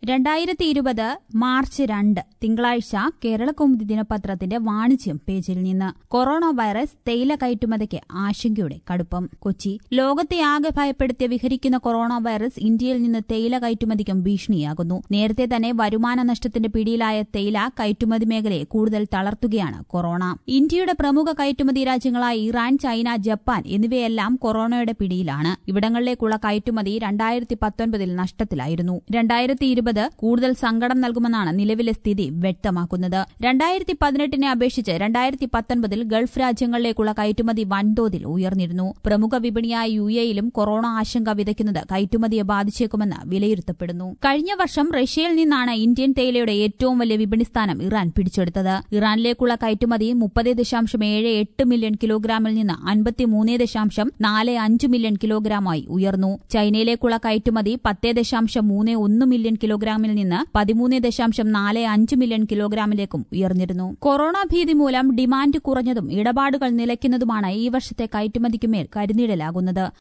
രണ്ടായിരത്തി ഇരുപത് മാർച്ച് രണ്ട് തിങ്കളാഴ്ച കേരളകൗമുദി ദിനപത്രത്തിന്റെ വാണിജ്യം പേജിൽ നിന്ന് കൊറോണ വൈറസ് തേയില കയറ്റുമതിക്ക് ആശങ്കയുടെ കടുപ്പം കൊച്ചി ലോകത്തെ ആകെ ഭയപ്പെടുത്തിയ വിഹരിക്കുന്ന കൊറോണ വൈറസ് ഇന്ത്യയിൽ നിന്ന് തേയില കയറ്റുമതിക്കും ഭീഷണിയാകുന്നു നേരത്തെ തന്നെ വരുമാന നഷ്ടത്തിന്റെ പിടിയിലായ തേയില കയറ്റുമതി മേഖലയെ കൂടുതൽ തളർത്തുകയാണ് കൊറോണ ഇന്ത്യയുടെ പ്രമുഖ കയറ്റുമതി രാജ്യങ്ങളായ ഇറാൻ ചൈന ജപ്പാൻ എന്നിവയെല്ലാം കൊറോണയുടെ പിടിയിലാണ് ഇവിടങ്ങളിലേക്കുള്ള കയറ്റുമതി രണ്ടായിരത്തി പത്തൊൻപതിൽ നഷ്ടത്തിലായിരുന്നു രണ്ടായിരത്തി ഇരുപത് കൂടുതൽ സങ്കടം നൽകുമെന്നാണ് നിലവിലെ സ്ഥിതി വ്യക്തമാക്കുന്നത് രണ്ടായിരത്തി പതിനെട്ടിനെ അപേക്ഷിച്ച് രണ്ടായിരത്തി പത്തൊൻപതിൽ ഗൾഫ് രാജ്യങ്ങളിലേക്കുള്ള കയറ്റുമതി വൻതോതിൽ ഉയർന്നിരുന്നു പ്രമുഖ വിപണിയായ യു എയിലും കൊറോണ ആശങ്ക വിതയ്ക്കുന്നത് കയറ്റുമതിയെ ബാധിച്ചേക്കുമെന്ന് വിലയിരുത്തപ്പെടുന്നു കഴിഞ്ഞ വർഷം റഷ്യയിൽ നിന്നാണ് ഇന്ത്യൻ തേയിലയുടെ ഏറ്റവും വലിയ വിപണി സ്ഥാനം ഇറാൻ പിടിച്ചെടുത്തത് ഇറാനിലേക്കുള്ള കയറ്റുമതി മുപ്പത് ദശാംശം ഏഴ് എട്ട് മില്യൺ കിലോഗ്രാമിൽ നിന്ന് അൻപത്തിമൂന്ന് ദശാംശം നാല് അഞ്ച് മില്യൺ കിലോഗ്രാമായി ഉയർന്നു ചൈനയിലേക്കുള്ള കയറ്റുമതി പത്ത് ദശാംശം മൂന്ന് ഒന്ന് മില്യൺ കിലോഗ്രാമിൽ നിന്ന് പതിമൂന്ന് ദശാംശം നാല് അഞ്ച് മില്യൺ കിലോഗ്രാമിലേക്കും ഉയർന്നിരുന്നു കൊറോണ ഭീതി മൂലം ഡിമാൻഡ് കുറഞ്ഞതും ഇടപാടുകൾ നിലയ്ക്കുന്നതുമാണ് ഈ വർഷത്തെ കയറ്റുമതിക്കുമേൽ കരുനിഴലാകുന്നത്